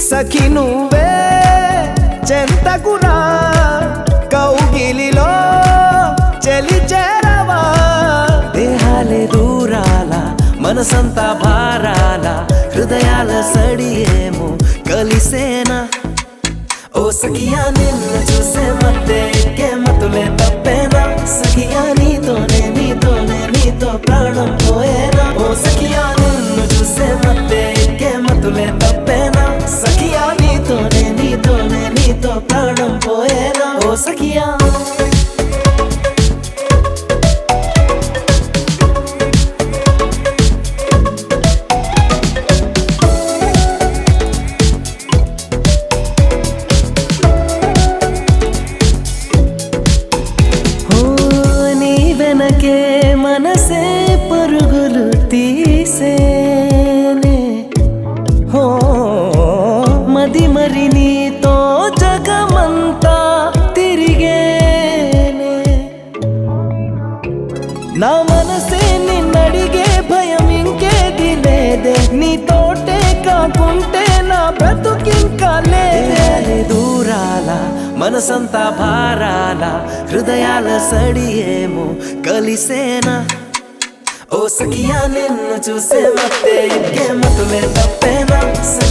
సఖి నువ్వే చెంతకురా కౌగిలిలో చెలి చేరవా దేహాలే దూరాల మనసంతా భారాల హృదయాల సడియేమో కలిసేనా ఓ సఖియా నిన్ను చూసే మత్తే ఎక్కే మతులే తప్పేనా సఖియా నీతోనే నీతోనే నీతో ప్రాణం పోయేనా ఓ సఖియా నిన్ను చూసే మత్తే ఎక్కే మతులే తప్పేనా సఖియా నీతోనే నీతోనే నీతో ప్రాణం పోయేనా ఓ సఖియా ఓ నీ వెనకే మనసే పరుగులు తీసేనే ఓ మది మరి నీతో జగమంతా తిరిగేనే నా మనసే నిన్నడిగే భయం ఇంకేది లేదే నీతోటే కాకుంటే నా బ్రతుకింకా లేదే దూరాల మనసంతా భారాల హృదయాల సడియేమో కలిసేనా ఓ సఖియా నిన్ను చూసే మత్తే ఎక్కే మతులే తప్పేనా